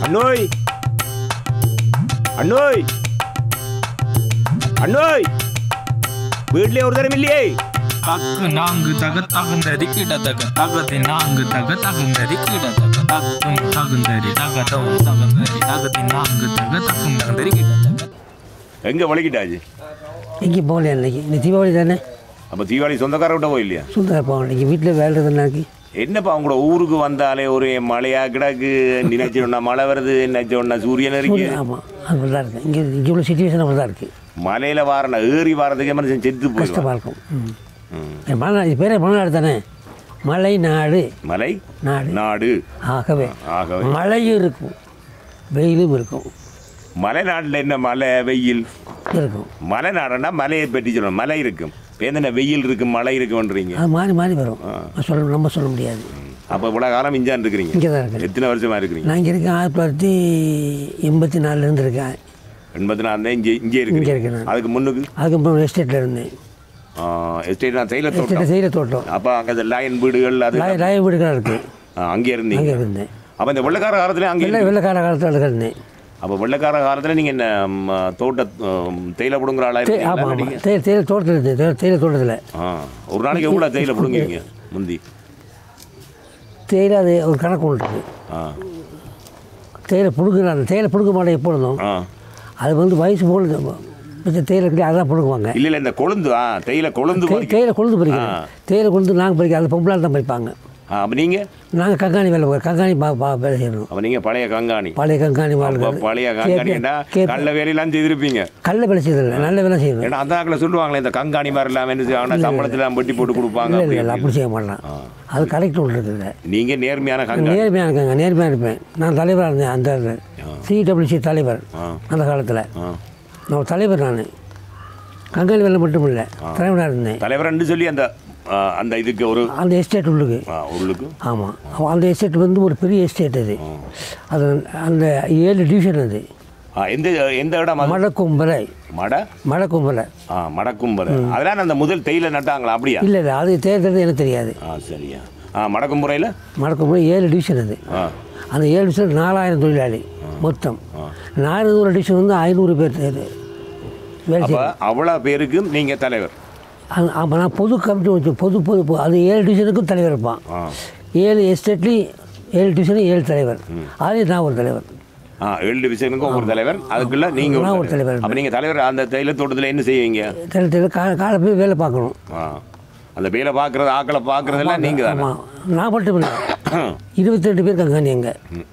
அண்ணோய் அண்ணோய் அண்ணோய் வீட்லயே ஒரு தரம் இல்லையே தக்கு நான்கு தக தகுந்தரி கிட தக தகதி நான்கு தக தகுந்தரி கிட தக தக்கும் தகுந்தரி தகதம் தகுந்தரி தகதி நான்கு தக தகுந்தரி கிட தக எங்க வலிக்கிட்டாச்சு எங்கேயும் போகலையா இன்னைக்கு இந்த தீபாவளி தானே அப்ப தீபாவளி சொந்தக்கார விட்ட போயில்லையா சுந்தர போகணும் இன்னைக்கு வீட்டில் வேலை இருந்தாக்கி என்னப்பா உங்களோட ஊருக்கு வந்தாலே ஒரு மழையா கிடக்கு நினைச்சோன்னா மழை வருது நினைச்சோன்னா சூரியன் இருக்கு ஆமாம் அப்படி தான் இருக்குது இங்கே இங்கே உள்ள சுச்சுவேஷன் அப்படி தான் இருக்குது மலையில வாரண ஏறி வாரதுக்கே மனுஷன் செத்து போயிடுவான் கஷ்டமாக இருக்கும் ம். ம். என் மலை இது பேரே மலைநாடு தானே மலை நாடு மலை நாடு நாடு ஆகவே ஆகவே மழையும் இருக்கும் வெயிலும் இருக்கும் மலை நாட்டில் என்ன மலை வெயில் இருக்கும் மலை நாடுன்னா மலையை பற்றி சொல்லணும் மலை இருக்கும் இப்போ என்ன வெயில் இருக்கு மழை இருக்குன்றீங்க அது மாறி மாறி வரும் சொல்ல நம்ம சொல்ல முடியாது அப்போ இவ்வளோ காலம் இஞ்சான் இருக்கிறீங்க இங்கே தான் இருக்கேன் எத்தனை வருஷமா இருக்கிறீங்க நான் இங்கே இருக்கேன் ஆயிரத்தி தொள்ளாயிரத்தி எண்பத்தி நாலுலேருந்து இருக்கேன் எண்பத்தி நாலு இங்கே இங்கே இங்கே இருக்கு இருக்கேன் நான் அதுக்கு முன்னுக்கு அதுக்கப்புறம் எஸ்டேட்டில் இருந்தேன் எஸ்டேட் நான் தைல தோட்டம் எஸ்டேட்டில் செய்கிற தோட்டம் அப்போ அங்கே லயன் வீடுகள் அது ராய ராய வீடுகளாக இருக்குது ஆ, அங்கே இருந்தீங்க அங்கே இருந்தேன் அப்போ இந்த வெள்ளக்கார காலத்துல அங்கே வெள்ளை வெள்ளைக்கார காலத்தில் இருந்தேன் அப்போ வெள்ளக்கார காலத்தில் நீங்கள் என்ன ம், தோட்ட ம், தேயிலை பிடுங்குற ஆளாக தே- ஆமாம் இருக்கீங்களா ஆமாம் நீங்க? தேயிலை தேயிலை தோட்டத்தில் இருந்தேன் தே- தேயிலை தோட்டத்தில் ஆ ஒரு நாளைக்கு எவ்வளோ தேயிலை பிடுங்குவீங்க முந்தி தேயிலை அது ஒரு கணக்கு ஒன்று இருக்குது ஆ தேயிலை பிடுங்குற அந்த தேயிலை பிடுங்க மாட்டேன் எப்பொழுதும் ஆ அது வந்து வயசு போல மிச்சம் தேயிலை இருக்குது அதெல்லாம் பிடுங்குவாங்க இல்லை இல்லை இந்த கொழுந்து ஆ தேயிலை கொழுந்து தே- பறிக்க- தேயிலை கொழுந்து பறிக்கிறோம் தேயிலை கொழுந்து நாங்கள் பறிக்க அந்த பொம்பளால் தான் பறிப்பாங்க ஆ அப்போ நீங்கள் நாங்கள் கங்காணி வேலை பார்க்க- கங்காணி பா பா வேலை செய்யணும் அப்போ நீங்கள் பழைய கங்காணி பழைய கங்காணி அப்போ வாழ்க்கை பழைய கங்காணின்னா கல்ல வேலையெல்லாம் செய்திருப்பீங்க கல்ல வேலை செய்யறதில்ல நல்ல வேலை செய்யணும் ஏன்னா அந்த ஆக்கில் சொல்லுவாங்களே இந்த கங்காணி மாதிரி இல்லாமல் என்ன செய்வாங்க சம்பளத்தில் வெட்டி போட்டு கொடுப்பாங்க இல்லை அப்படி இல்லை அப்படி செய்ய மாட்டேன் அது கரெக்ட் ஒன்று இருக்குது நீங்கள் நேர்மையான கங்காணி நேர்மையாக இருக்காங்க நேர்மையாக இருப்பேன் நான் தலைவராக இருந்தேன் அந்த சிடபிள்யூசி தலைவர் ஆ. அந்த காலத்தில் ஆ நான் தலைவர் நான் கங்காளி வேலை மட்டும் இல்லை தலைவராக இருந்தேன் தலைவர்னு சொல்லி அந்த ஆ, அந்த இதுக்கு ஒரு அந்த எஸ்டேட் உள்ளுக்கு ஆ, உள்ளுக்கு ஆமாம் அந்த எஸ்டேட் வந்து ஒரு பெரிய எஸ்டேட் அது அது அந்த ஏழு டிவிஷன் அது ஆ, எந்த எந்த இடம் அது மடக்கும்பலை மட மடக்கும்பலை ஆ மடக்கும்பரை அதெல்லாம் அந்த முதல் தேயிலை நட்டாங்களா அப்படியா இல்லை இல்லை அது தேர்தல் எனக்கு தெரியாது ஆ சரியா ஆ மடக்கும்புறையில் மடக்கும்பலை ஏழு டிவிஷன் அது ஆ அந்த ஏழு டிவிஷன் நாலாயிரம் தொழிலாளி மொத்தம் நானூறு டிவிஷன் வந்து ஐநூறு பேர் தேர் வேலை அப்போ செய்யும் அவ்வளோ பேருக்கும் நீங்கள் தலைவர் ஆமாம் நான் பொது கமிட்டி வச்சு பொது பொது பொது- அது ஏழு டிவிஷனுக்கும் தலைவர் இருப்பான் ஆ ஏழு எஸ்டேட்லேயும் ஏழு டிவிஷனும் ஏழு தலைவர் அதுலேயும் நான் ஒரு தலைவர் ஆ ஏழு டிவிஷனுக்கும் ஒரு தலைவர் அதுக்குள்ள நீங்கள் நான் ஒரு தலைவர். அப்போ நீங்கள் தலைவர் அந்த தேயிலை தோட்டத்தில் என்ன செய்வீங்க தலைவர் தலைவர் காலை காலை போய் வேலை பார்க்கணும் ஆ அந்த வேலை பார்க்குறது ஆக்களை பார்க்குறதெல்லாம் நீங்கள் தானே ஆமாம் நான் மட்டும் இல்லை இருபத்தி ரெண்டு பேர் கங்காணி அங்கே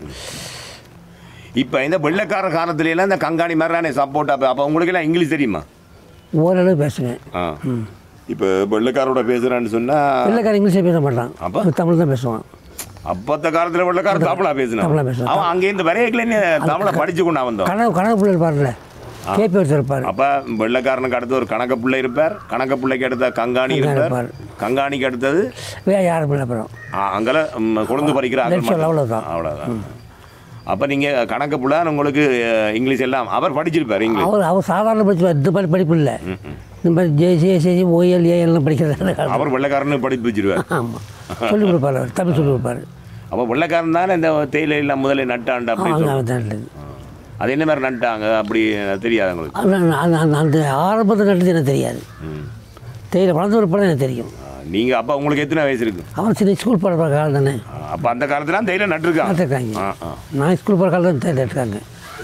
இப்போ இந்த வெள்ளைக்கார காலத்துல எல்லாம் இந்த கங்காணி மாதிரி தானே சப்போர்ட் அப்போ அப்போ உங்களுக்கு எல்லாம் இங்கிலீஷ் தெரியுமா ஓரளவு பேசுவேன் ஆ இப்போ வெள்ளைக்காரோட பேசுகிறான்னு சொன்னால் வெள்ளைக்காரன் இங்கிலீஷே பேச மாட்டான் அப்போ? தமிழ் தான் பேசுவான் அப்பத்த காலத்தில் வெள்ளைக்கார தமிழா பேசினான் தமிழா பேசுனான். அவன் அங்கேருந்து வரையக்கல தமிழை படிச்சு கொண்டு வந்தோம் கனவு கனவு பிள்ளை இருப்பார்ல கேபி ஒருத்தர் இருப்பார் அப்ப வெள்ளைக்காரனுக்கு அடுத்து ஒரு கணக்க பிள்ளை இருப்பார் கணக்க பிள்ளைக்கு அடுத்த கங்காணி இருப்பார் இருப்பார். கங்காணிக்கு அடுத்தது வேற யாரும் இல்லை அப்புறம் ஆ, அங்கல ம், கொழுந்து பறிக்கிற ஆட்கள் லட்சம் மட்டும். அவ்வளவுதான். அவ்வளவுதான் அப்ப நீங்க கணக்கு பிள்ளை உங்களுக்கு அஹ், இங்கிலீஷ் எல்லாம் அவர் படிச்சிருப்பார் இங்கிலீஷ் அவர் அவர் சாதாரண படிப்பு இந்த மாதிரி படிப்பு இல்லை இந்த மாதிரி ஜேசி எஸ்எஸ்சி ஓஎல் ஏஎல்லாம் படிக்கிறது அவர் வெள்ளைக்காரனு படிப்பு வச்சிருவார் ஆமாம் சொல்லிக் கொடுப்பாரு அவர் தமிழ் சொல்லிக் கொடுப்பாரு அப்ப வெள்ளைக்காரன் தானே இந்த தேயிலை எல்லாம் முதல்ல நட்டாண்டு அப்படி அவங்க சொல்லு. அவன் தான் நல்லது. அது என்ன மாதிரி நட்டாங்க அப்படி தெரியாது உங்களுக்கு அது அந்த- அந்த- அந்த- அந்த ஆரம்பத்தில் நட்டது எனக்கு தெரியாது ம். தேயிலை வளர்ந்து ஒரு படம் எனக்கு தெரியும் ஆ, நீங்க அப்ப உங்களுக்கு எத்தனை வயசு இருக்கு அவன் சின்ன ஸ்கூல் போகிற காலம் தானே ஆ, அப்ப அந்த காலத்துல தேயிலை நட்டுருக்காங்க பார்த்துருக்காங்க ஆ ஆ நான் ஸ்கூல் போகிற காலத்தில் தேயிலை எடுத்தாங்க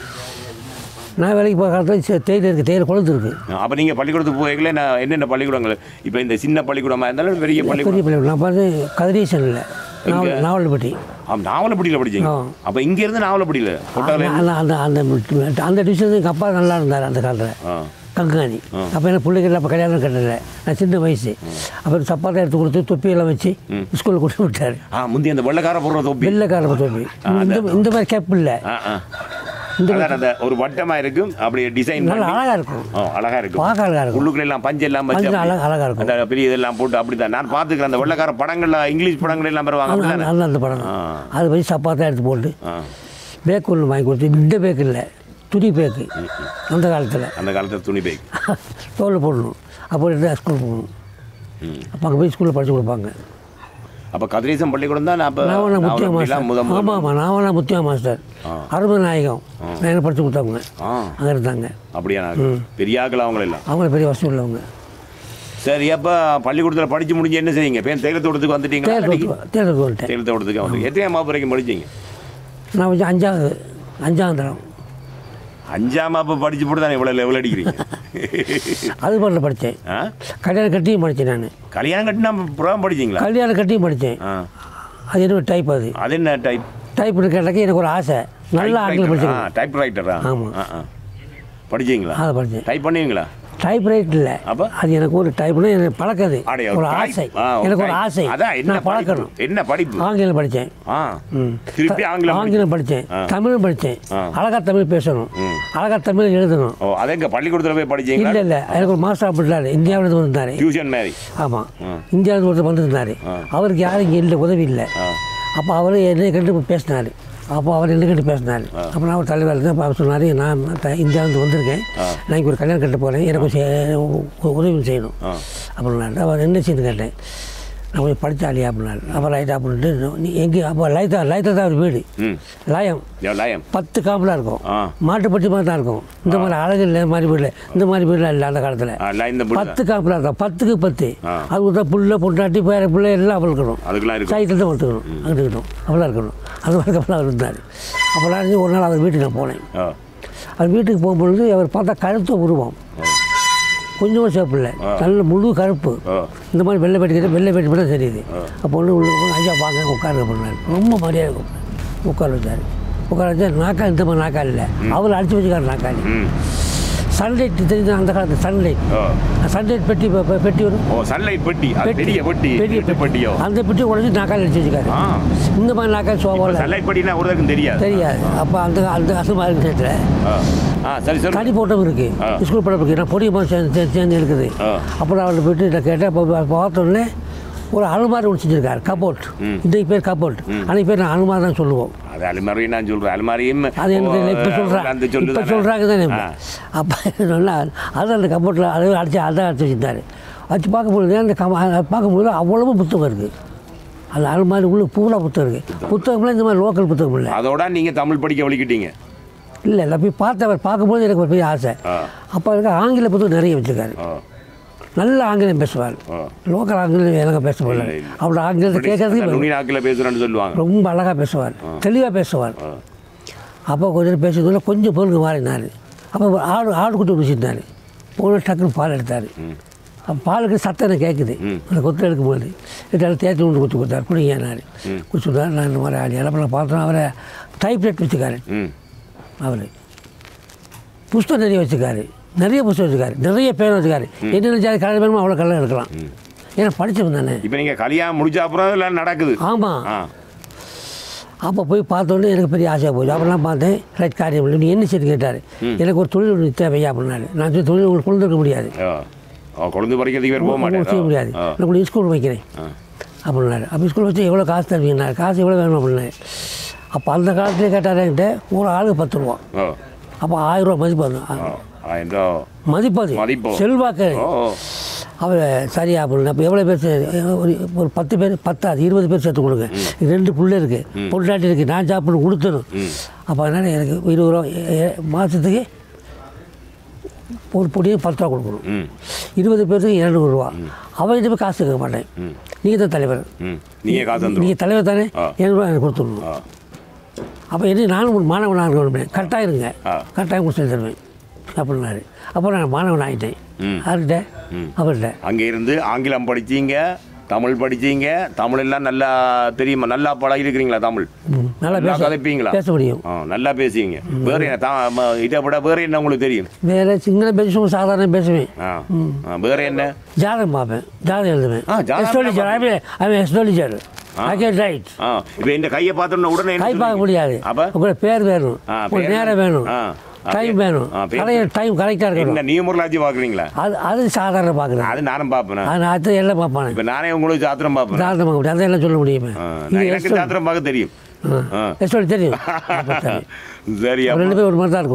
நான் வேலைக்கு போகிற காலத்தில் தேயிலை இருக்குது தேயிலை கொழுந்து இருக்குது அப்போ நீங்கள் பள்ளிக்கூடத்துக்கு போய்க்கல நான் என்னென்ன பள்ளிக்கூடங்கள் இப்போ இந்த சின்ன பள்ளிக்கூடமாக இருந்தாலும் பெரிய பள்ளிக்கூடம் பெரிய பிள்ளை நான் பார்த்து கதிரீசனில் நாவல் நாவல்பட்டி ஆ நாவலப்படியில் படிச்சீங்க ஆ. அப்போ இங்கேருந்து நாவலப்படியில் கொட்டால அந்த அந்த அந்த அந்த டிவிஷன் எங்கள் அப்பா நல்லா இருந்தார் அந்த காலத்தில் ஆ கங்காணி அப்போ எனக்கு பிள்ளைகள் அப்போ கல்யாணம் கட்டலை நான் சின்ன வயசு அப்புறம் சப்பாத்தை எடுத்து கொடுத்து தொப்பியெல்லாம் வச்சு ஸ்கூலில் கொண்டு விட்டார் ஆ முந்தி அந்த வெள்ளைக்கார போடுற தொப்பி வெள்ளைக்கார தொப்பி இந்த இந்த மாதிரி கேப் இல்லை ஆ ஆ அதான் அந்த ஒரு வட்டமா இருக்கும் அப்படி டிசைன் நல்லா பண்ணி அழகாக இருக்கும் ஆ அழகா இருக்கும் பார்க்க அழகாக இருக்கும் உள்ளுக்குள்ள எல்லாம் பஞ்சு எல்லாம் வச்சு பஞ்சு அப்படி- அழகா அழகாக இருக்கும் அந்த பெரிய இதெல்லாம் போட்டு அப்படிதான் நான் பார்த்துக்கிறேன் அந்த வெள்ளைக்கார படங்கள்ல இங்கிலீஷ் படங்கள் எல்லாம் வருவாங்க அந்த அப்படிதானே அந்த அந்த படம் ஆ. அது வச்சு சப்பாத்தை எடுத்து போட்டு ஆ பேக் ஒன்று வாங்கி கொடுத்து இந்த பேக் இல்லை துணி பேக்கு அந்த காலத்தில் அந்த காலத்துல துணி பேக் தோலில் போடணும் அப்போ எடுத்து ஸ்கூல் போகணும் ம். அப்போ அங்கே போய் ஸ்கூலில் படித்து கொடுப்பாங்க அப்ப கதிரேசன் பள்ளிக்கூடம் தான் அப்ப நாவனா முத்தியா மாஸ்டர் முதல் முதல் ஆமாம் ஆமாம் நாவனா முத்தியா மாஸ்டர் அருமநாயகம் நான் படித்து கொடுத்தவங்க ஆ அங்கே இருந்தாங்க அப்படியா பெரிய ஆக்கள் அவங்க எல்லாம் அவங்கள பெரிய வசதி உள்ளவங்க சரி அப்ப பள்ளிக்கூடத்தில் படிச்சு முடிஞ்சு என்ன செய்யுங்க பேர் தேயிலத்தோட்டத்துக்கு வந்துட்டீங்களா தேர்தல் தேர்தல் வந்துட்டேன் தேயிலத்தோட்டத்துக்கு வந்து எத்தனை மாப்பு வரைக்கும் படிச்சீங்க நான் வந்து அஞ்சாவது அஞ்சாவது தரம் அஞ்சாம் மாப்பு படிச்சு போட்டு தான் இவ்வளோ லெவல் அடிக்கிறீங்க அது பாட்டில் படித்தேன் ஆ கல்யாணம் கட்டியும் படித்தேன் நான் கல்யாணம் கட்டினா புறம் படிச்சீங்களா கல்யாணம் கட்டியும் படித்தேன் ஆ அது என்ன டைப் அது அது என்ன டைப் டைப் கேட்டாக்க எனக்கு ஒரு ஆசை நல்ல ஆங்கிலம் படிச்சிருக்கேன் டைப் ரைட்டரா ஆமா. ஆ ஆ படிச்சீங்களா அதை படித்தேன் டைப் பண்ணுவீங்களா டைப் ரைட் இல்லை அப்போ அது எனக்கு ஒரு டைப்னா எனக்கு பழக்கது அடைய, ஒரு type. ஆசை ஆ, எனக்கு ஒரு type. ஆசை அதான் என்ன நான் பழக்கணும் படிப்பு? என்ன படிப்பு ஆங்கிலம் படித்தேன் ஆ ம். திருப்பி ஆங்கிலம் ஆங்கிலம் படித்தேன் ஆ. தமிழும் படித்தேன் ஆ. அழகா தமிழ் பேசணும் ம். அழகா தமிழ் எழுதணும் ஓ அதே எங்க பள்ளிக்கூடத்தில் போய் படிச்சீங்களா இல்லை இல்லை எனக்கு ஒரு மாஸ்டர் அப்படின்னாரு இந்தியாவிலேருந்து வந்திருந்தாரு டியூஷன் மாதிரி ஆமாம் ஆ. இந்தியாவிலேருந்து ஒருத்தர் வந்திருந்தாரு ஆ. அவருக்கு யாரும் இங்கே இல்லை உதவி இல்லை ஆ அப்போ அவர் என்னை கண்டு பேசினார் அப்போ அவர் என்ன கண்டு பேசினார் அப்போ நான் ஒரு தலைவர் இருந்தேன் அப்போ அவர் சொன்னார் நான் த- இந்தியாவிலேருந்து வந்திருக்கேன் நான் இங்கே ஒரு கல்யாணம் கட்ட போகிறேன் எனக்கு ஒரு செ- உ- உதவி செய்யணும் ஆ அப்படின்னாரு அவர் என்ன செய்யணும் கேட்டேன் நான் கொஞ்சம் படித்தாலியா அப்படின்னாரு அப்போ லைட்டா அப்படின்ட்டு நீ எங்கே அப்போ லைத்தா லைத்தா தான் ஒரு வீடு ம் லயம் யா, லயம் பத்து காம்பலாக இருக்கும் ஆ மாட்டுப்பட்டி மாதிரி தான் இருக்கும் இந்த மாதிரி அழகு இல்லை மாதிரி வீடு இந்த மாதிரி வீடுலாம் இல்லை அந்த காலத்தில் ஆ, ல- இந்த புடி பத்து காம்பலாக இருக்கும் பத்துக்கு பத்து ஆ. அதுக்கு தான் புள்ள பொண்டாட்டி பேர பிள்ளை எல்லாம் அவள் இருக்கணும் அதுக்கெல்லாம் இருக்கும் சைக்கிள் தான் எடுத்துக்கணும் அங்கே இருக்கணும் அவ்வளோ இருக்கணும் அது மாதிரி கப்பலாக அவர் இருந்தார் அப்போலாம் இருந்து ஒரு நாள் அவர் வீட்டுக்கு நான் போனேன் ஆ அவர் வீட்டுக்கு போகும்பொழுது அவர் பார்த்தா கருத்த உருவம் கொஞ்சமும் சேப்பு இல்லை நல்ல முழு கருப்பு ஆ இந்த மாதிரி வெள்ளை பெட்டி வெள்ளை பெட்டி மட்டும் தெரியுது அப்போ ஒன்று உள்ள போய், ஐயா வாங்க உட்காருங்க பண்ணார் ரொம்ப மரியாதை கூப்பிட்டார் உட்கார வச்சார் உட்கார வச்சா நாக்கா இந்த மாதிரி நாக்காளி இல்லை அவர் அடிச்சு வச்சுக்காரு நாக்காளி ம் சன்லைட் தெரியுது அந்த காலத்து சன்லைட் ஓ சன்லைட் பெட்டி பெ- பெ- பெட்டி வரும் ஓ சன்லைட் பெட்டி அது பெரிய பெட்டி பெரிய பெரிய பெட்டியோ அந்த பெட்டி உடஞ்சி நாக்காளி அடிச்சு வச்சுக்காரு ஆ இந்த மாதிரி நாக்காளி சோபாவில் சன்லைட் பெட்டினா ஒருத்தருக்கும் தெரியாது தெரியாது அப்போ அந்த அந்த அசுமா இருக்கிற ஆ ஆ சரி சரி தனி போட்டம் இருக்கு ஆ. ஸ்கூல் படம் இருக்கு நான் பொடியமாக சேர்ந்து சேர்ந்து- சேர்ந்து இருக்குது ஆ. அப்புறம் அவர்கிட்ட போயிட்டு நான் கேட்டேன் அப்போ பார்த்தோன்னே ஒரு அலுமாரி ஒன்று செஞ்சிருக்காரு கபோர்ட் ம். இன்றைக்கு பேர் கபோர்ட் அன்றைக்கு பேர் நான் அலுமாரி தான் சொல்லுவோம் அது அலுமாரி நான் சொல்றேன் அலுமாரியும் அது எனக்கு தெரியல இப்போ ஓ, சொல்கிறேன் அந்த இப்போ சொல்லு சொல்கிறாங்க தானே ஆ. அப்போ சொன்னால் அது அந்த கபோர்ட்டில் அது அடிச்சு அதான் அடிச்சு வச்சுருந்தாரு வச்சு பார்க்கும்பொழுது அந்த கம அதை பார்க்கும்போது அவ்வளவு புத்தகம் இருக்குது அந்த அலுமாரி உள்ள பூரா புத்தகம் இருக்குது புத்தகம்லாம் இந்த மாதிரி லோக்கல் புத்தகம் இல்லை அதோட நீங்க தமிழ் படிக்க வலிக்கிட்டீங்க இல்லை இல்லை போய் பார்த்தவர் பார்க்கும்போது எனக்கு ஒரு பெரிய ஆசை ஆ அப்போ இருக்க ஆங்கில புத்தகம் நிறைய வச்சுருக்காரு ஆ நல்ல ஆங்கிலம் பேசுவார் ஆ லோக்கல் ஆங்கிலம் எனக்கு பேச முடியல இல்லை, இல்லை. அவரோட ஆங்கிலத்தை கேட்கறதுக்கு நுனி நாக்கில் பேசுறேன்னு சொல்லுவாங்க ரொம்ப அழகாக பேசுவார் தெளிவாக பேசுவார் ஆ அப்போ கொஞ்ச நேரம் பேசுறதுல கொஞ்சம் பொருளுக்கு மாறினார் அப்போ ஆடு ஆடு குட்டி வச்சுருந்தார் போன டக்குன்னு பால் எடுத்தார் ம் அப்போ பாலுக்கு சத்தம் எனக்கு கேட்குது ம். அந்த கொத்து எடுக்கும்போது எடுத்தாலும் தேய்ச்சி கொண்டு குத்து கொடுத்தாரு குடிங்கன்னாரு குடிச்சு கொடுத்தாரு நான் இந்த மாதிரி ஆடி அப்போ நான் பார்த்தோம் அவரை டைப் ரைட் வச்சுக்காரு ம் அவர் புஸ்தகம் நிறைய வச்சுருக்காரு நிறைய புஸ்தகம் வச்சுருக்காரு நிறைய பேர் வச்சுருக்காரு என்னென்ன ஜாதி கலர் வேணுமோ அவ்வளோ கலர் எடுக்கலாம் ஏன்னா படித்தவன் தானே இப்போ நீங்க கல்யாணம் முடிச்ச அப்புறம் எல்லாம் நடக்குது ஆமாம் ஆ அப்போ போய் பார்த்தோன்னே எனக்கு பெரிய ஆசையாக போச்சு அப்போலாம் பார்த்தேன் ரைட் காரியம் இல்லை நீ என்ன செய்து கேட்டார் எனக்கு ஒரு தொழில் ஒன்று தேவையா அப்படின்னாரு நான் சொன்ன தொழில் உங்களுக்கு கொண்டு இருக்க முடியாது ஆ ஆ, குழந்தை பறிக்கிறதுக்கு வேறு போக உங்களுக்கு செய்ய முடியாது மாட்டேன் நான் உங்களுக்கு ஸ்கூல் வைக்கிறேன் ஆ அப்படின்னாரு அப்போ ஸ்கூல் வச்சு எவ்வளோ காசு தருவீங்கன்னாரு காசு எவ்வளோ வேணும் அப்படின்னாரு அப்போ அந்த காலத்திலே கேட்டார் என்கிட்ட ஒரு ஆளுக்கு பத்து ரூபா ஓ அப்போ ஆயிரம் ரூபா மதிப்பு அது ஆ ஆ எந்த மதிப்பது மதிப்பு. செல்வாக்கு ஓ ஓ. அவர் சரியா அப்படின்னு அப்போ எவ்வளோ பேர் சே- ஒரு ஒரு பத்து பேர் பத்தாது இருபது பேர் சேர்த்து கொடுங்க ரெண்டு புள்ள இருக்குது பொண்டாட்டி இருக்குது நான் சாப்பிட்டு கொடுத்துடும் அப்போ அதனால் எனக்கு இருபது ரூபா எ- எ- மாதத்துக்கு ஒரு பொடியும் பத்து ரூபா கொடுக்கணும் ம் இருபது பேருக்கு இரநூறுவா அவங்ககிட்ட போய் காசு கேட்க மாட்டேன் ம் நீங்கள் தான் தலைவர் ம் நீங்கள் காசு வந்துடும் நீங்கள் தலைவர் தானே ஆ. இரநூறுவா எனக்கு கொடுத்துடணும் ஆ அப்போ என்ன நானும் ஒரு மாணவனாக இருக்கணும் கரெக்டாக இருங்க ஆ. கரெக்டாக கொடுத்து தருவேன் அப்படின்னாரு அப்போ நான் மாணவன் ஆகிட்டேன் ம். யார்கிட்ட அவர்கிட்ட அங்கே இருந்து ஆங்கிலம் படிச்சீங்க தமிழ் படிச்சீங்க தமிழ் எல்லாம் நல்லா தெரியுமா நல்லா பழகி இருக்கிறீங்களா தமிழ் ம், நல்லா நல்லா பேச கதைப்பீங்களா பேச முடியும் ஆ நல்லா பேசுவீங்க வேற என்ன தா ம- இதை விட வேற என்ன உங்களுக்கு தெரியும் வேறு சிங்களம் பேசுவோம் சாதாரண பேசுவேன் ஆ ஆ, வேற என்ன ஜாதகம் பார்ப்பேன் ஜாதகம் எழுதுவேன் ஆ, ஜாதகம் எஸ்டோலிஜர் ஐ ஐ எஸ்டோலிஜர் ஐ கேன் ரைட் ஆ இப்போ இந்த கையை பார்த்தோன்னா உடனே என்ன கை பார்க்க சொல்லுவீங்க? முடியாது அப்ப உங்களோட பேர் வேணும் ஆ, உங்கள் பேர் நேரம் வேணும் ஆ, ஆ, டைம் பேர். வேணும் ஆ, பேர். கலைய டைம் கரெக்டாக இருக்கணும் என்ன நியூமர்லாஜி பார்க்குறீங்களா அது அது சாதாரண பார்க்குறேன் அது நானும் பார்ப்பேன் அது நான் எல்லாம் பார்ப்பானே இப்போ நானே உங்களுக்கு சாத்திரம் பார்ப்பேன் சாதாரண பார்க்க முடியாது அதெல்லாம் சொல்ல முடியுமே ஆ, நான் எனக்கு சாத்திரம் பார்க்க தெரியும் ஆ. எஸ்டோலி தெரியும் அப்ப சரி. சரி ஒரு அப்ப ரெண்டு பேர் ஒரு மாதிரி தான் இருக்கும்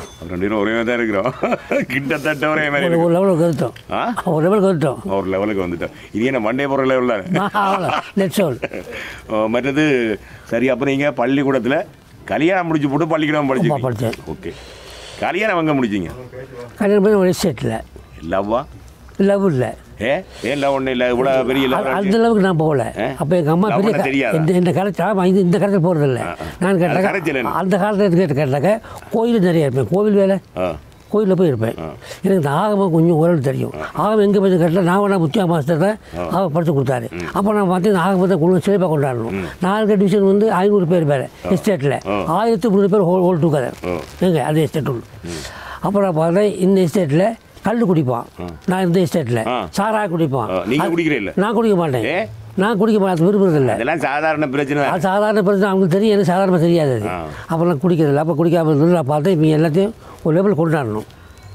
ரெண்டு பேரும் ஒரே மாதிரி தான் இருக்கிறோம் கிட்டத்தட்ட ஒரே மாதிரி ஒரு இருக்கு. ஒரு லெவலுக்கு வந்துட்டோம் ஆ ஒரு லெவலுக்கு வந்துட்டோம் ஒரு லெவலுக்கு வந்துட்டோம் இது என்ன மண்டே போகிற லெவலில் அவ்வளோ லெட்ஸ் ஆல் மற்றது சரி அப்போ நீங்கள் பள்ளிக்கூடத்தில் கல்யாணம் முடிச்சு போட்டு பள்ளிக்கூடம் படிச்சு படித்தேன் ஓகே கல்யாணம் எங்கே முடிச்சிங்க கல்யாணம் பண்ணி ஒரு எஸ்டேட்டில் லவ்வா லவ் இல்லை ஏ ஏன் லவ் ஒன்றும் இல்லை இவ்வளோ பெரிய அது- லவ் அந்த அளவுக்கு நான் போகல ஆ? அப்போ எங்கள் அம்மா லவ் பெரிய பண்ண க- தெரியாதா? இந்த இந்த காலத்தில் ஆமாம் இது இந்த காலத்தில் போகிறதில்ல ஆ, ஆ. நான் அது கரைச்சல் கேட்டாக்க என்ன? அந்த காலத்தில் கேட்டு கேட்டாக்க கோயில் நிறைய இருப்பேன் கோவில் வேலை ஆ கோயிலில் போய் இருப்பேன் எனக்கு இந்த ஆகமம் கொஞ்சம் ஓரளவு தெரியும் ஆகமம் எங்கே போய் கேட்டால் நான் வேணா முத்தியா மாஸ்டர் தான் ஆகமம் படித்து கொடுத்தாரு அப்போ நான் பார்த்து இந்த ஆகமத்தை கொண்டு சிலைப்பாக கொண்டாடணும் நாலு டிவிஷன் வந்து ஐநூறு பேர் பேர் எஸ்டேட்டில் ஆயிரத்தி முந்நூறு பேர் ஹோல் ஹோல் டூகதர் எங்க அது எஸ்டேட் உள்ள அப்புறம் நான் பார்த்தேன் இந்த எஸ்டேட்டில் கல் குடிப்பான் நான் இந்த எஸ்டேட்டில் ஆ. சாராய குடிப்பான் ஆ, நீங்க அது- குடிக்கிறீல்ல? நான் குடிக்க மாட்டேன் ஏ? நான் குடிக்க மாட்டேன் விரும்புறதில்லை அதெல்லாம் சாதாரண பிரச்சனை தான். அது சாதாரண பிரச்சனை அவங்களுக்கு தெரியும் எனக்கு சாதாரணமாக தெரியாது அது ஆ. அப்போ நான் குடிக்கிறதில்ல அப்போ குடிக்காம இருந்தது நான் பார்த்தேன் இவங்க எல்லாத்தையும் ஒரு லெவல் கொண்டாடணும்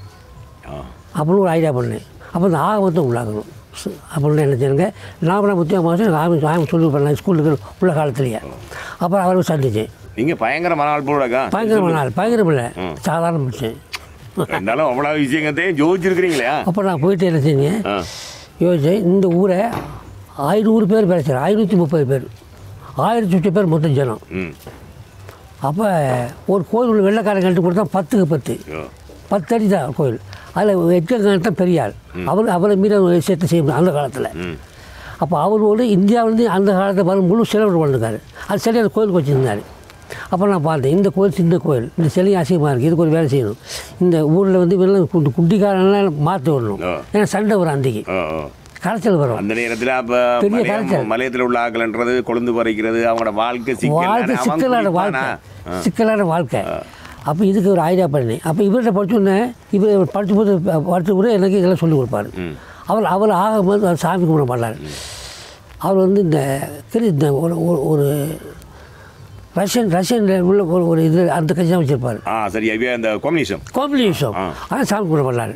ஆ அப்படின்னு ஒரு ஐடியா பண்ணேன் அப்போ இந்த ஆகமத்தை உள்ளாக்கணும் சு- அப்படின்னு என்ன செய்யுங்க நான் கூட முத்திய மாதம் எனக்கு ஆகம் ஆகம் சொல்லி பண்ணேன் ஸ்கூலுக்கு உள்ள காலத்துலேயே அப்புறம் அவரை சந்திச்சேன் நீங்கள் பயங்கர மனால் போடாக்கா பயங்கரமான நாள் பயங்கரம் இல்லை சாதாரண மனுஷன் இருந்தாலும் அவ்வளோ விஷயங்கத்தையும் ஜோதிச்சிருக்கிறீங்களா அப்போ நான் போயிட்டு என்ன செஞ்சேன் ஆ யோசிச்சேன் இந்த ஊரை ஐநூறு பேர் பேர் சார் ஐநூற்றி முப்பது பேர் ஆயிரத்தி சுற்றி பேர் மொத்தம் ஜனம் ம் அப்போ ஒரு கோயில் உள்ள வெள்ளைக்காரன் கண்டு கொடுத்தா பத்துக்கு பத்து ஓ. பத்து அடி தான் கோயில் அதில் எக்கத்தான் பெரிய ஆள் அவர் அவரை மீறி ஒரு விஷயத்தை செய்ய முடியும் அந்த காலத்தில் ம் அப்போ அவரோடு இந்தியாவிலேருந்து அந்த காலத்தில் வரும் முழு செலவு பண்ணிருக்காரு அது சரி அந்த கோயிலுக்கு வச்சுருந்தாரு அப்போ நான் பார்த்தேன் இந்த கோயில் சின்ன கோயில் இந்த சிலை அசிங்கமாக இருக்குது இதுக்கு ஒரு வேலை செய்யணும் இந்த ஊரில் வந்து வெள்ளம் குண்டு குண்டிக்காரெல்லாம் மாற்றி விடணும் ஆ. ஏன்னா சண்டை வரும் அன்றைக்கி ஓ ஓ கரைச்சல் வரும் அந்த நேரத்தில் அப்போ பெரிய காய்ச்சல். மலையத்தில் உள்ள ஆக்கலன்றது கொழுந்து பறிக்கிறது அவங்களோட வாழ்க்கை வாழ்க்கை சிக்கல் அவன் சிக்கலான குடிப்பானா? வாழ்க்கை சிக்கலான வாழ்க்கை அப்போ இதுக்கு ஒரு ஐடியா பண்ணேன் அப்போ இவர்கிட்ட படிச்சோன்னே இவர் படித்த போது படித்த கூட எனக்கு இதெல்லாம் சொல்லிக் கொடுப்பாரு ம் அவர் அவர் ஆகும்போது அவர் சாமி கும்பிட மாட்டார் அவர் வந்து இந்த கிரி இந்த ஒரு ஒரு- ஒரு ரஷ்யன் ரஷ்யனில் உள்ள ஒரு ஒரு இது அந்த கட்சி தான் வச்சுருப்பார் ஆ சரி ஐயா அந்த கம்யூனிசம் கோமிலிசம் ஆ. ஆனால் சாமி கும்பிட மாட்டார்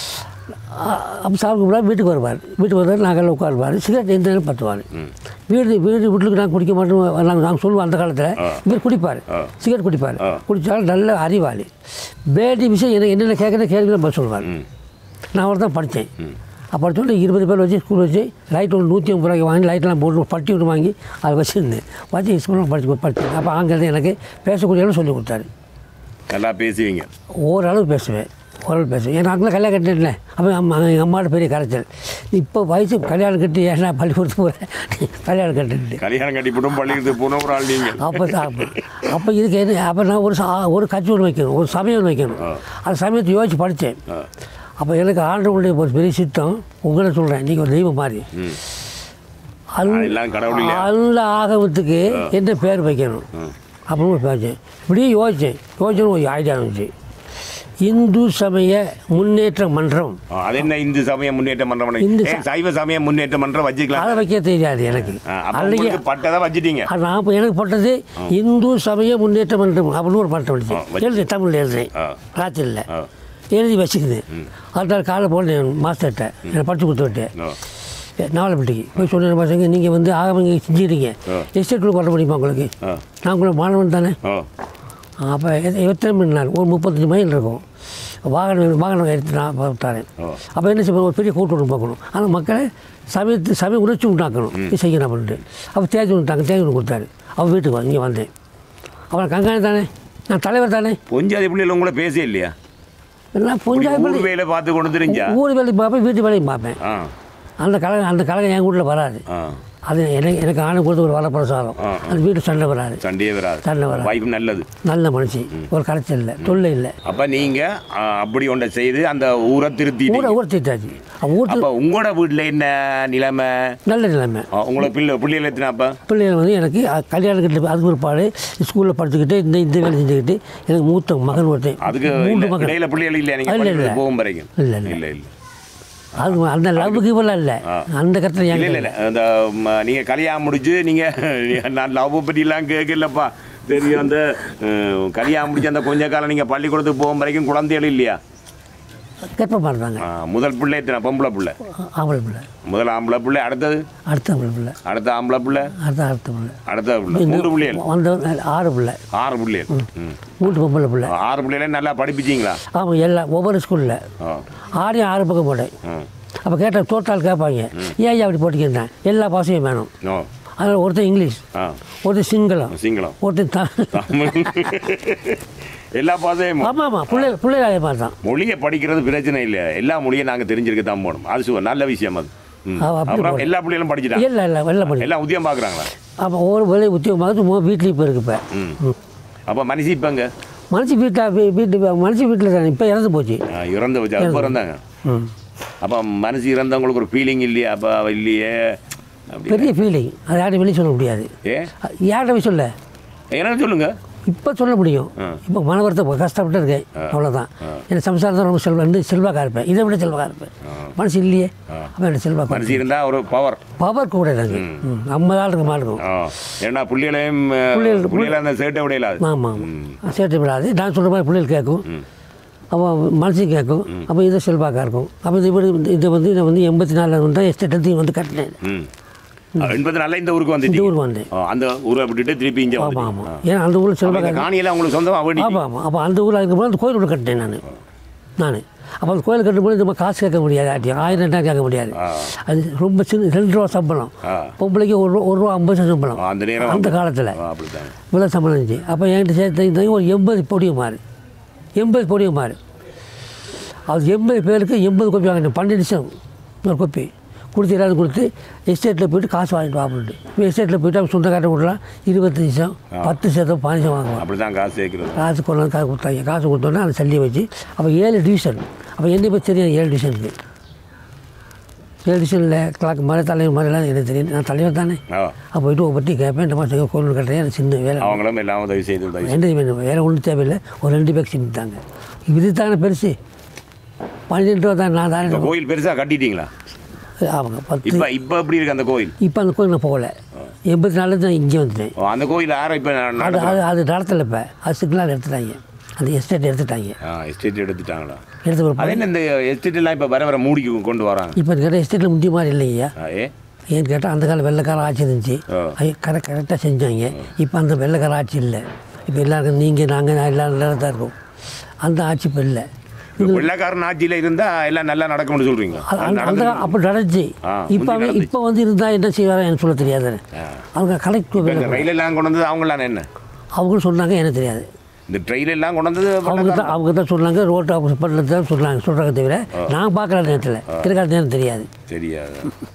அப்போ சாமி கும்பிடா வீட்டுக்கு வருவார் வீட்டுக்கு வருவார் நாங்கள் உட்காருவார் சிகரெட் எந்த நேரம் பத்துவார் வீடு வீடு வீட்டுக்கு நாங்கள் குடிக்க மாட்டோம் நாங்கள் நாங்கள் சொல்லுவோம் அந்த காலத்தில் இவர் குடிப்பார் சிகரெட் குடிப்பார் குடித்தாலும் நல்ல அறிவாளி பேட்டி விஷயம் எனக்கு என்னென்ன கேட்குற கேள்விகளை பதில் சொல்லுவார் ம் நான் அவர் தான் படித்தேன் அப்போ படிச்சோட இருபது பேர் வச்சு ஸ்கூல் வச்சு லைட் ஒன்று நூற்றி ஐம்பது ரூபாய்க்கு வாங்கி லைட்லாம் போட்டு பட்டி ஒன்று வாங்கி அதை வச்சுருந்தேன் வச்சு ஸ்கூலில் படிச்சு படித்தேன் அப்போ ஆங்கிலத்தை எனக்கு பேசக்கூடிய அளவு சொல்லி கொடுத்தாரு நல்லா பேசுவீங்க ஓரளவு பேசுவேன் ஓரளவு பேசுவேன் ஏன்னா அங்கே கல்யாணம் கட்டினேன் அப்போ அம்மா எங்கள் அம்மாவோட பெரிய கரைச்சல் இப்போ வயசு கல்யாணம் கட்டி ஏன்னா பள்ளிக்கூடத்துக்கு போகிறேன் கல்யாணம் கட்டிட்டு கல்யாணம் கட்டி போட்டும் பள்ளிக்கூடத்துக்கு போன ஒரு ஆள் நீங்கள் அப்போ அப்போ அப்போ இதுக்கு என்ன அப்போ நான் ஒரு சா- ஒரு கட்சி ஒன்று வைக்கணும் ஒரு சமயம் ஒன்று வைக்கணும் அந்த சமயத்தை யோசிச்சு படித்தேன் அப்போ எனக்கு ஆண்டவனுடைய ஒரு பெரிய சித்தம் உங்களை சொல்கிறேன் நீங்கள் ஒரு தெய்வம் மாதிரி ம் அந்த எல்லாம் கடவுள் இல்லையா அந்த ஆகமத்துக்கு என்ன பேர் வைக்கணும் அப்படின்னு ஒரு பேச்சு இப்படியே யோசித்தேன் யோசிச்சு ஒரு ஐடியா இருந்துச்சு இந்து சமய முன்னேற்ற மன்றம் ஆ, அது என்ன இந்து சமய முன்னேற்ற மன்றம் பண்ண- இந்து ஏன் சைவ சமய முன்னேற்ற மன்றம் வச்சுக்கலாம் அதை வைக்க தெரியாது எனக்கு ஆ, அப்ப அன்றைக்கி உங்களுக்கு பட்டதை வச்சுட்டீங்க அது நான் இப்போ எனக்கு பட்டது இந்து சமய முன்னேற்ற மன்றம் அப்படின்னு ஒரு பட்டம் ஆ, வந்துச்சு வச்சு. எழுதி தமிழில் எழுதுறேன் ஆ. ராத்திரியில் ஆ. எழுதி வச்சுக்குது அடுத்த காலை போனேன் மாஸ்டர்கிட்ட எனக்கு படிச்சு கொடுத்து விட்டேன் ஓ. நாவலப்பட்டிக்கு போய் சொன்ன பசங்க நீங்கள் வந்து ஆகவங்க செஞ்சுக்கிறீங்க ஆ. எஸ்டேட்டுக்குள்ள வர முடியுமா உங்களுக்கு ஆ. நான் கூட மாணவன் தானே ஓ அப்போ எத்தனை மணி நேரம் ஒரு முப்பத்தஞ்சு மைல் இருக்கும் வாகனம் வாகனம் எடுத்து நான் தரேன் ஓ. அப்போ என்ன செய்வோம் ஒரு பெரிய கூட்டம் ஒன்று பார்க்கணும் ஆனால் மக்களை சமயத்து சமய உணர்ச்சி உண்டாக்கணும் இது செய்யணும் அப்படின்ட்டு அப்போ தேதி ஒன்று தேதி ஒன்று கொடுத்தாரு அவன் வீட்டுக்கு வா இங்கே வந்தேன் அவன் கங்காணி தானே நான் தலைவர் தானே பொஞ்சாதி பிள்ளைகள் உங்களை பேசே இல்லையா எல்லாம் புஞ்சாய் ஊர் வேலை பார்த்து கொண்டு தெரிஞ்சா ஊர் வேலையும் பார்ப்பேன் வீட்டு வேலையும் பார்ப்பேன் ஆ அந்த கழகம் அந்த கழகம் என் வீட்டில் வராது ஆ அது எனக்கு எனக்கு ஆணை கொடுத்து ஒரு வரப்பிரசாதம் ஆ, அந்த வீட்டு சண்டை வராது சண்டையே வராது சண்டை வராது வாய்ப்பு நல்லது நல்ல மனுஷி ஒரு கரைச்சல் இல்லை தொல்லை இல்லை அப்ப நீங்க ஆ, அப்படி ஒன்றை செய்து அந்த ஊரை திருத்திட்டீங்க ஊரை ஊர் தீட்டாச்சு ஊர் அப்ப உங்களோட வீட்டுல என்ன நிலைமை நல்ல நிலைமை ஆ, உங்களை பிள்ளை பிள்ளைகள் எத்தனை அப்ப பிள்ளைகள் வந்து எனக்கு அ- கல்யாணம் கட்டி அதுக்கு பிற்பாடு ஸ்கூலில் படிச்சுக்கிட்டு இந்த இந்த வேலை செஞ்சுக்கிட்டு எனக்கு மூத்த மகன் ஒருத்தன் அதுக்கு மூன்று இல்ல, மகன் இடையில பிள்ளைகள் இல்லையா நீங்க இல்ல, இல்ல. பள்ளிக்கூடம் போகும் வரைக்கும் இல்ல, இல்ல. இல்ல இல்ல அது அந்த லவ்வுக்கு இவ்வளோ இல்லை அந்த கட்டத்தில் இல்ல இல்ல எனக்கு இல்ல அந்த ம, நீங்க கல்யாணம் முடிச்சு நீங்க நான் லவ் பற்றி எல்லாம் கேட்கலப்பா தெரியும் அந்த அஹ், கல்யாணம் முடிச்சு அந்த கொஞ்ச காலம் நீங்க பள்ளிக்கூடத்துக்கு போகும் வரைக்கும் குழந்தைகள் இல்லையா கற்பமாக இருந்தாங்க ஆ, முதல் பிள்ளை எத்தனை பொம்பளை பிள்ளை ஆம்பளை பிள்ளை முதல் ஆம்பளை பிள்ளை அடுத்தது அடுத்த ஆம்பளை பிள்ளை அடுத்த ஆம்பளை பிள்ளை அடுத்த அடுத்த பிள்ளை அடுத்த பிள்ளை மூன்று பிள்ளைகள் வந்த ஆறு பிள்ளை ஆறு பிள்ளைகள் ம். மூன்று பொம்பளை பிள்ளை ஆறு பிள்ளைகளே நல்லா படிப்பிச்சிங்களா ஆமாம் எல்லாம் ஒவ்வொரு ஸ்கூலில் ஆ ஆறையும் ஆறு பக்கம் போட்டேன் ம் அப்போ கேட்டால் தோட்டால் கேட்பாங்க ஏன் ஐயா அப்படி போட்டிக்கிறேன் எல்லா பாசையும் வேணும் ஓ அதில் ஒருத்தன் இங்கிலீஷ் ஆ ஒருத்தன் சிங்களம் சிங்களம் ஒருத்தன் த தமிழ் எல்லா பாதையும் ஆமாம் ஆமாம் பிள்ளை பிள்ளைகள் அதே மாதிரி தான் மொழியை படிக்கிறது பிரச்சனை இல்லை எல்லா மொழியும் நாங்கள் தெரிஞ்சிருக்க தான் போகணும் அது சுவர் நல்ல விஷயம் அது ம். ஆ, அப்படி அப்புறம் போகணும். எல்லா பிள்ளைகளும் படிச்சுட்டாங்க இல்லை இல்லை வெள்ளை பண்ணி எல்லாம் உத்தியம் பார்க்குறாங்களா அப்போ ஒவ்வொரு வேலை உத்தியோகமாக மோ வீட்லேயும் இப்போ இருக்கு இப்போ ம் அப்போ மனுஷி இப்போங்க மனுஷி வீட்டில் வீட்டு மனுஷி வீட்டில் தானே இப்போ இறந்து போச்சு இறந்து வச்சு அப்போ இறந்தாங்க ம் அப்போ மனசு இறந்தவங்களுக்கு ஒரு ஃபீலிங் இல்லையா அப்போ இல்லையே அப்படி பெரிய ஃபீலிங் அது யார்கிட்ட வெளியே சொல்ல முடியாது ஏ யார்கிட்ட போய் சொல்ல என்னன்னு சொல்லுங்க இப்போ சொல்ல முடியும் இப்போ மன வருத்தம் கஷ்டப்பட்டு இருக்கேன் அவ்வளோதான் எனக்கு சம்சாரத்தை ரொம்ப செல்வா இருந்து செல்வாக்கா இருப்பேன் இதை விட செல்வாக்கா இருப்பேன் மனசு இல்லையே அப்போ எனக்கு செல்வாக்கா மனசு இருந்தால் ஒரு பவர் பவர் கூட எனக்கு ம் ஐம்பது ஆள் இருக்க மாதிரி இருக்கும் ஆ ஏன்னா புள்ளிகளையும் புள்ளிகள் புள்ளிகளை அந்த சேட்டை விடையில அது ஆமாம் சேர்த்து விடாது நான் சொல்கிற மாதிரி பிள்ளைகள் கேட்கும் அப்போ மனசு கேட்கும் அப்போ இது செல்வாக்கா இருக்கும் அப்போ இது இப்படி இதை வந்து இதை வந்து எண்பத்தி நாலில் வந்து எஸ்டேட் எடுத்து வந்து கட்டினேன் ம் எண்பது நாளில் இந்த ஊருக்கு இந்த வந்துட்டீங்க ஊருக்கு வந்தேன் ஆ, அந்த ஊரை விட்டுட்டு திருப்பி இங்கே ஆமாம் வந்துட்டீங்க. ஆமாம் ஏன்னா அந்த ஊரில் அப்ப செல்வாக்கா இந்த காணியெல்லாம் உங்களுக்கு சொந்தமாக வேண்டி ஆமாம் ஆமாம் அப்போ அந்த ஊரில் இருக்கும்போது அந்த கோயில் ஒன்று கட்டினேன் நான் நான் அப்போ அந்த கோயில் கட்டும்போது நம்ம காசு கேட்க முடியாது ஆட்டி ஆயிரம் ரெண்டாயிரம் கேட்க முடியாது ஆ. அது ரொம்ப சின்ன ரெண்டு ரூபா சம்பளம் ஆ. பொம்பளைக்கு ஒரு ரூபா ஒரு ரூபா ஐம்பது பைசா சம்பளம் அந்த நேரம் அந்த காலத்தில் ஆ, அப்படித்தாங்க இவ்வளோ சம்பளம் இருந்துச்சு அப்போ என்கிட்ட சேர்த்து ஒரு எண்பது பொடியும் மாறு எண்பது பொடியும் மாறு அது எண்பது பேருக்கு எண்பது கோப்பி வாங்கினேன் பன்னெண்டு நிமிஷம் ஒரு கோப்பி கொடுத்து எல்லாரும் கொடுத்து எஸ்டேட்டில் போயிட்டு காசு வாங்கிட்டு வா அப்படின்ட்டு இப்போ எஸ்டேட்டில் போயிட்டு அவங்க சொந்தக்காரட்ட விடலாம் இருபத்தஞ்சு நிமிஷம் பத்து சதம் பதினஞ்சு வாங்குவாங்க அப்படி தான் காசு சேர்க்கிறது காசு கொண்டு வந்து காசு கொடுத்தாங்க காசு கொடுத்தோன்னே அதை சல்லியை வச்சு அப்போ ஏழு டிவிஷன் அப்போ என்னை பற்றி தெரியும் ஏழு டிவிஷனுக்கு ஏழு டிவிஷனில் கிளாக் மலை தலைவர் மாதிரிலாம் எனக்கு தெரியும் நான் தலைவர் தானே ஆ அப்போ போயிட்டு ஒவ்வொருத்தி கேட்பேன் இந்த மாதிரி கோவில் கட்டுறேன் எனக்கு சின்ன வேலை அவங்களும் எல்லாம் உதவி செய்து உதவி செய்து. ரெண்டு வேணும் வேறு ஒன்றும் தேவையில்லை ஒரு ரெண்டு பேக் செஞ்சுட்டாங்க இது தானே பெருசு பன்னிரெண்டு ரூபா தான் நான் இந்த தானே கோயில் பெருசாக கட்டிட்டீங்களா அவங்க பத்து இப்போ இப்போ எப்படி இருக்கு அந்த கோயில் இப்போ அந்த கோயில் நான் போகல எண்பத்தி நாலு தான் இங்கே வந்துட்டேன் ஓ, அந்த கோயில் யாரும் இப்போ அது அது அது நடத்தலை இப்போ அது சிக்னல் எடுத்துட்டாங்க அந்த எஸ்டேட் எடுத்துட்டாங்க எஸ்டேட் எடுத்துட்டாங்களா எடுத்து ஒரு அது என்ன இந்த எஸ்டேட் எல்லாம் இப்போ வர வர மூடிக்கு கொண்டு வராங்க இப்போ கேட்டால் எஸ்டேட்டில் முந்திய மாதிரி இல்லையா ஆ, ஏ ஏன்னு கேட்டால் அந்த காலம் வெள்ளைக்கார ஆட்சி இருந்துச்சு ஆ. அது கரெக்ட் கரெக்டாக செஞ்சாங்க இப்போ அந்த வெள்ளைக்கார ஆட்சி இல்லை இப்போ எல்லாருக்கும் நீங்கள் நாங்கள் எல்லாரும் நல்லா தான் இருக்கோம் அந்த ஆட்சி இப்போ இல்லை இப்ப வெள்ளைக்காரன் ஆட்சியில் இருந்தால் எல்லாம் நல்லா நடக்கும்னு சொல்கிறீங்க அது அந்த அந்த அப்போ நடந்துச்சு ஆ, இப்போ முந்தி நடந்துச்சு. இப்போ வந்து இருந்தால் என்ன செய்வாரோ எனக்கு சொல்ல தெரியாது அவங்க கலெக்ட் இந்த ரயில் எல்லாம் கொண்டு வந்தது அவங்களாம் என்ன அவங்களும் சொன்னாங்க எனக்கு தெரியாது இந்த ட்ரெயின் எல்லாம் கொண்டு வந்தது அவங்க தான் அவங்க தான் சொன்னாங்க ரோட்டு ஆஃபீஸ் பண்ணல தான் சொன்னாங்க சொல்கிறாங்க தவிர நான் பார்க்குற நேரத்தில் இருக்கிற நேரம் தெரியாது தெரியாது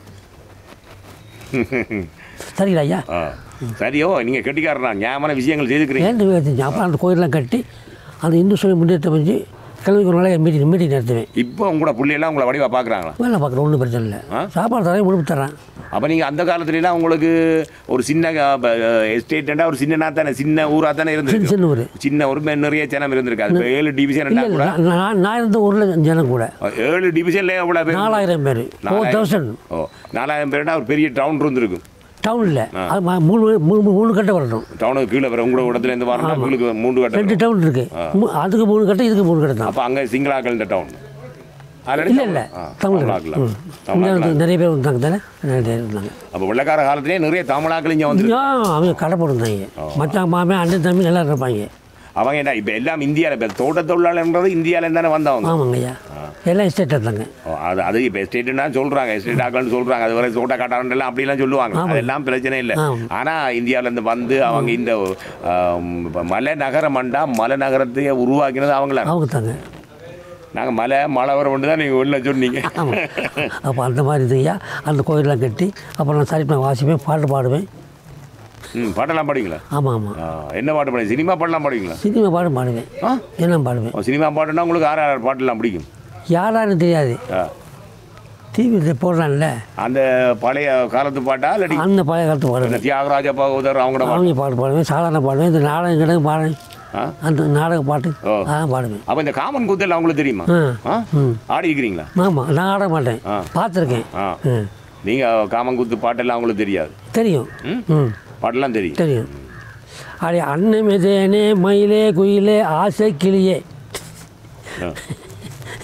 சரிங்களா ஐயா ஆ சரியோ நீங்கள் கெட்டிக்காரனா ஞாபகம் விஷயங்கள் செய்துக்கிறீங்க ஏன் செஞ்சேன் அப்புறம் அந்த கோயிலெலாம் கட்டி அந்த இந்து சொல்லி முன்னேற்றம் வச்சு கல்விக்கு ஒரு நாளைக்கு மீட்டிங் மீட்டிங் நடத்துவேன் இப்போ உங்களோட பிள்ளையெல்லாம் உங்களை வடிவா பார்க்குறாங்களா வேலை பார்க்குறேன் ஒன்றும் பிரச்சனை இல்லை ஆ? சாப்பாடு தரேன் உடுப்பு தரேன் அப்போ நீங்கள் அந்த காலத்துலலாம் உங்களுக்கு ஒரு சின்ன எஸ்டேட்டா ஒரு சின்ன தானே சின்ன ஊராக தானே சின்ன இருந்திருக்கு சின்ன ஊர் சின்ன ஒரு மே- நிறைய ஜனம் இருந்திருக்கு அது இப்ப ஏழு டிவிஷன் இல்லை இல்லை நான் நான் நான் இருந்த ஊரில் ஜனம் கூட ஏழு டிவிஷன்ல எவ்வளோ பேர் நாலாயிரம் பேர் ஃபோர் தௌசண்ட் ஓ நாலாயிரம் பேர்னா ஒரு பெரிய டவுன் இருந்திருக்கும் டவுனில் அது ம- மூணு மூணு மூணு கட்டை வரணும் டவுனுக்கு கீழே வர உங்களோட இடத்துல இருந்து வரணும் உங்களுக்கு மூன்று கட்டம் ரெண்டு டவுன் இருக்குது அதுக்கு மூணு கட்டை இதுக்கு மூணு கட்டை தான் அப்போ அங்கே சிங்களாக்கள் இந்த டவுன் இல்லை இல்லை தமிழ் ம். இங்கே வந்து நிறைய பேர் வந்தாங்க தானே நிறைய பேர் இருந்தாங்க அப்போ வெள்ளக்கார காலத்திலேயே நிறைய தமிழாக்கள் இங்கே வந்து ஆ, அவங்க கடை போட்டிருந்தாங்க மச்சான் மாமே அண்ணன் தம்பி நல்லா இருப்பாங்க அவங்க என்ன இப்போ எல்லாம் இந்தியாவில் இப்போ தோட்ட தொழிலாளர்ன்றது இந்தியாவிலேருந்து தானே வந்தவங்க ஆமாங்க ஐயா எல்லாம் எஸ்டேட் இருந்தாங்க ஓ, அது அது இப்போ எஸ்டேட்டுன்னா சொல்கிறாங்க எஸ்டேட் ஆக்கள்னு சொல்கிறாங்க அது வரை தோட்ட காட்டாரண்டெல்லாம் அப்படிலாம் சொல்லுவாங்க அதெல்லாம் பிரச்சனை இல்லை ஆமா. ஆனால் இந்தியாவிலேருந்து வந்து அவங்க இந்த ஆம், இப்ப மலை நகரம் மண்டா மலை நகரத்தையே உருவாக்கினது அவங்கள அவங்க தாங்க நாங்கள் மலை மழை வர மட்டும் தான் நீங்கள் வெளில சொன்னீங்க ஆமாம் அப்போ அந்த மாதிரி இது ஐயா அந்த கோயிலெலாம் கட்டி அப்புறம் நான் சரிப்பா வாசிப்பேன் பாட்டு பாடுவேன் ம் பாட்டெல்லாம் பாடுவீங்களா ஆமாம் ஆமாம் ஆ, என்ன பாட்டு பாடுங்க சினிமா பாட்டெல்லாம் பாடுவீங்களா சினிமா பாடு பாடுவேன் ஆ என்ன பாடுவேன் ஓ, சினிமா பாட்டுன்னா உங்களுக்கு ஆறு ஆறு பாட்டெல்லாம் பிடிக்கும் யாரான்னு தெரியாது ஆ. டிவியில் போடுறான்ல அந்த பழைய காலத்து பாட்டா இல்லாட்டி அந்த பழைய காலத்து பாடுவேன் இந்த தியாகராஜ பகவதர் அவங்களோட பாட்டு அவங்க பாட்டு பாடுவேன் சாதாரண பாடுவேன் இந்த நாடகம் கிடக்கு பாடுவேன் ஆ அந்த நாடக பாட்டு ஓ. அதான் பாடுவேன் அப்போ இந்த காமன் கூத்தல் அவங்களுக்கு தெரியுமா ஆ ஆ ம் ஆடி இருக்கிறீங்களா ஆமாம் நான் ஆட மாட்டேன் ஆ. பார்த்துருக்கேன் ஆ ம் நீங்கள் காமங்குத்து பாட்டெல்லாம் அவங்களுக்கு தெரியாது தெரியும் ம் ம் பாட்டெல்லாம் தெரியும் தெரியும் அடே அன்னமெதேனே மயிலே குயிலே ஆசை கிளியே ஆ.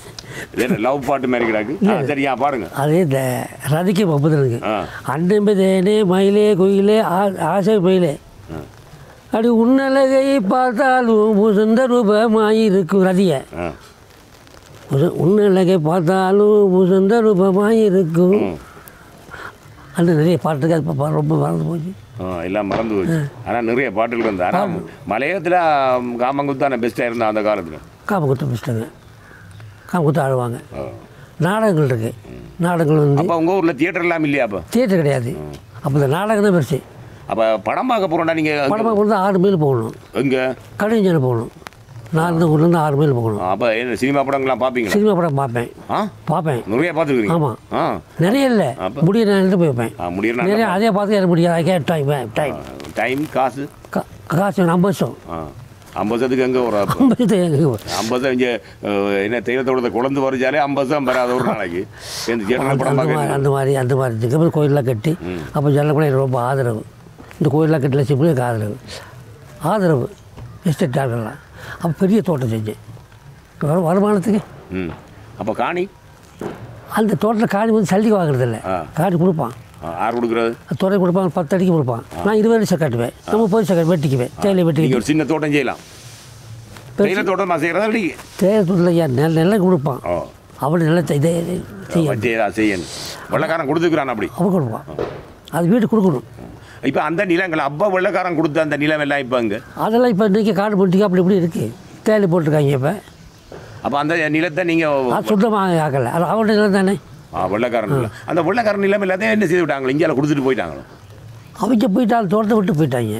இது என்ன லவ் பாட்டு மாதிரி கிடக்கு ஆ, சரியா பாடுங்க அது இந்த ரதிக்கு ஒப்புதலுக்கு ஆ. அண்டம்பதேனே மயிலே குயிலே ஆ- ஆசை மயிலே அப்படி உன்னழகை பார்த்தாலும் முசுந்த ரூபமாயிருக்கும் ரதியை ஆ முசு- உன்னழகை பார்த்தாலும் முசுந்த ரூபமாயிருக்கும் அந்த நிறைய பாட்டுக்கு அது பா- ரொம்ப மறந்து போச்சு ஆ, எல்லாம் மறந்து போச்சு ஆனால் நிறைய பாட்டுகள் வந்து ஆனால் மலையத்தில் காமங்குத்தான பெஸ்ட்டாக இருந்தா அந்த காலத்தில் காமகுத்த புஸ்தங்க காமகுத்த ஆடுவாங்க நாடகங்கள் இருக்குது நாடகங்கள் வந்து அப்போ உங்கள் ஊரில் தியேட்டர் எல்லாம் இல்லையா அப்போ தியேட்டர் கிடையாது அப்போ இந்த நாடகம் தான் பெருசு அப்போ படம் பார்க்க போகிறோம்டா நீங்கள் படமாக கொண்டு ஆறு மைல் போகணும் எங்கே கடைஞ்சனை போகணும் நான் இருந்த ஊர்லேருந்து ஆறு மைல் போகணும் அப்போ என்ன சினிமா படங்கள்லாம் பார்ப்பீங்களா சினிமா படம் பார்ப்பேன் ஆ பார்ப்பேன் நிறைய பார்த்துருக்கீங்க ஆமாம் ஆ நிறைய இல்லை அப்ப? முடிய நேரத்தில் போய் வைப்பேன் ஆ முடியல நிறைய அதே பார்த்து எனக்கு முடியாது I get time time time காசு கா- காசு வேணும் ஐம்பது வருஷம் ஆ ஐம்பது வருஷத்துக்கு எங்கே ஒரு அப்போ ஐம்பது எங்க ஐம்பது இங்கே என்ன தெய்வத்தோட குழந்தை வரைச்சாலே ஐம்பது வருஷம் வராத ஒரு நாளைக்கு இந்த தியேட்டர் அந்த படம் அந்த மாதிரி பார்க்க அந்த மாதிரி அந்த மாதிரி இதுக்கப்புறம் கோயிலெலாம் கட்டி அப்போ ஜனக்கூட எனக்கு ரொம்ப ஆதரவு இந்த கோயிலெலாம் கட்டி லட்சம் எனக்கு ஆதரவு ஆதரவு எஸ்டேட் ஆகலாம் அப்போ பெரிய தோட்டம் செஞ்சேன் வரு- வருமானத்துக்கு ம் அப்போ காணி அந்த தோட்டத்தில் காணி வந்து சல்லிக்கு வாங்குறதில்ல ஆ. காணி கொடுப்பான் ஆ, யார் கொடுக்குறது துறை கொடுப்பான் பத்து அடிக்கு கொடுப்பான் நான் இருபது அடி கட்டுவேன் நம்ம போய் சக்கட்டு வெட்டிக்குவேன் தேயிலை நீங்கள் வெட்டிக்கிட்டு ஒரு சின்ன தோட்டம் செய்யலாம் தேயிலை தோட்டம் நான் செய்கிறதா அப்படி தேயிலை தோட்டத்தில் ஐயா நெல் நெல்லை கொடுப்பான் ஓ அப்படி நிலத்தை இதே செய்ய வச்சு ஏதாவது செய்யணும் வெள்ளக்காரன் கொடுத்துக்கிறான் அப்படி அவன் கொடுப்பான் அது வீடு கொடுக்கணும் இப்போ அந்த நிலங்கள் அப்பா வெள்ளக்காரன் கொடுத்த அந்த நிலம் எல்லாம் இப்போ அங்கே அதெல்லாம் இப்போ இன்றைக்கி காடு போட்டிக்கு அப்படி இப்படி இருக்குது தேயிலை போட்டிருக்காங்க இப்போ அப்போ அந்த நிலத்தை நீங்கள் அது சுத்தமாக ஆக்கலை அது அவருடைய நிலம் தானே வெள்ளக்காரன் நிலம் அந்த வெள்ளக்காரன் நிலம் எல்லாத்தையும் என்ன செய்து விட்டாங்களோ இங்கே கொடுத்துட்டு போயிட்டாங்களோ அவங்க போயிட்டாலும் தோட்டத்தை விட்டு போயிட்டாங்க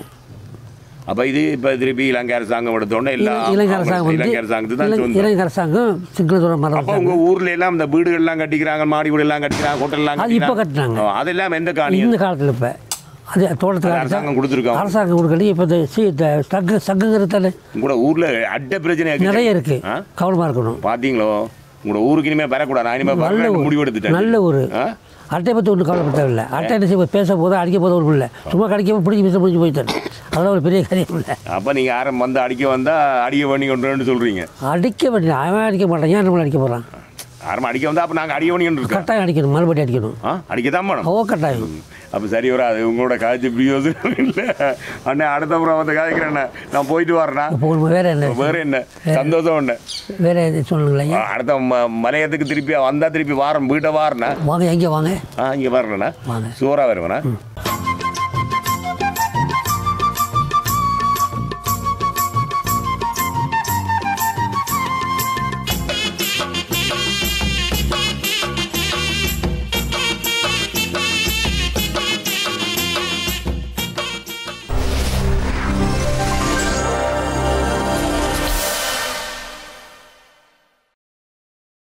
அப்போ இது இப்போ திருப்பி இலங்கை அரசாங்கம் எடுத்தோடனே எல்லாம் இலங்கை- இலங்கை அரசாங்கம் வந்து இலங்கை அரசாங்கத்துக்கு தான் இலங்கை- சொந்தம் இலங்கை அரசாங்கம் சிங்களதூரம் மரம் அப்போ உங்க ஊர்ல எல்லாம் இந்த வீடுகள்லாம் கட்டிக்கிறாங்க மாடி வீடு எல்லாம் கட்டிக்கிறாங்க ஹோட்டல் எல்லாம் அது இப்போ கட்டிக்கிறாங்க. கட்டினாங்க ஓ, அதெல்லாம் எந்த காணி இந்த காலத்தில் இப்போ அது தோட்டத்தில் அது அரசாங்கம் கொடுத்துருக்காங்க அரசாங்கம் கொடுக்கல இப்போ இந்த சி இந்த சங்கு சங்குங்கிறது உங்களோட ஊர்ல அட்ட பிரச்சனை இருக்கு. நிறைய இருக்குது ஆ? கவனமாக இருக்கணும் பாத்தீங்களோ உங்களோட ஊருக்கு இனிமே வரக்கூடாது நான் இனிமே நல்ல வரல ஊர் முடிவு எடுத்துட்டேன் நல்ல ஊர் ஆ? அட்டை பற்றி ஒன்றும் கவலைப்பட தேவையில்லை அட்டை என்ன செய்ய பேச போதும் அடிக்க போதும் ஒரு இல்லை சும்மா கடிக்க பிடிச்சி மிச்சம் பிடிச்சி போயிட்டாரு அதெல்லாம் ஒரு பெரிய காரியம் இல்லை அப்ப நீங்க யாரும் வந்து அடிக்க வந்தா அடிக்க பண்ணி கொண்டு சொல்றீங்க அடிக்க வேண்டிய அவன் அடிக்க மாட்டான் ஏன் நம்மளை அடிக்க போகிறான் யாரும் அடிக்க வந்தா அப்ப நாங்க அடிக்க பண்ணி இருக்கோம் கட்டாயம் அடிக்கணும் மறுபடியும் அடிக்கணும் ஆ அடிக்கத்தான் வேணும் ஓ கட்டாயம் அப்ப சரி வராது உங்களோட காய்ச்சி பிரியோசனம் இல்லை அண்ணே அடுத்த முறை வந்து காய்க்கிறேன் நான் போயிட்டு வரேண்ணா இப்போ நம்ம வேற என்ன வேற என்ன சந்தோஷம் என்ன வேற எது சொல்லுங்களேன் அடுத்த ம- மலையத்துக்கு திருப்பி வந்தா திருப்பி வாரம் வீட்டை வாரண்ணா வாங்க எங்கே வாங்க ஆ இங்கே வரலண்ணா வாங்க சூறாக வருவேண்ணா